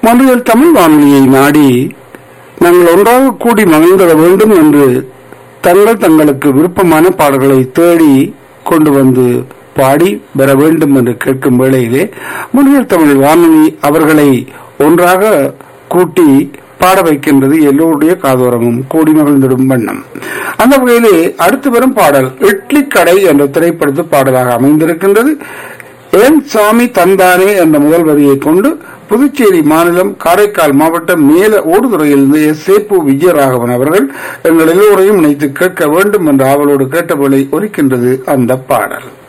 மொழியில் தமிழ் வானொலியை நாடி நாங்கள் ஒன்றாக கூடி மகிழ்ந்திட வேண்டும் என்று தங்கள் தங்களுக்கு விருப்பமான பாடல்களை தேடி கொண்டு வந்து பாடி பெற வேண்டும் என்று கேட்கும் வேளையிலே முன்னில் தமிழ் வானொலி அவர்களை ஒன்றாக கூட்டி பாட வைக்கின்றது எல்லோருடைய காதோரமும் கூடி மகிழ்ந்திடும் வண்ணம் அந்த வகையிலே அடுத்து வரும் பாடல் இட்லி கடை என்ற திரைப்படத்து பாடலாக அமைந்திருக்கின்றது ஏன் சாமி தந்தானே என்ற முதல் வரியை கொண்டு புதுச்சேரி மாநிலம் காரைக்கால் மாவட்டம் மேல ஓடுதுறையிலிருந்து எஸ் சேப்பு விஜயராகவன் அவர்கள் எங்கள் எல்லோரையும் நினைத்து கேட்க வேண்டும் என்ற ஆவலோடு கேட்டபோலை ஒலிக்கின்றது அந்த பாடல்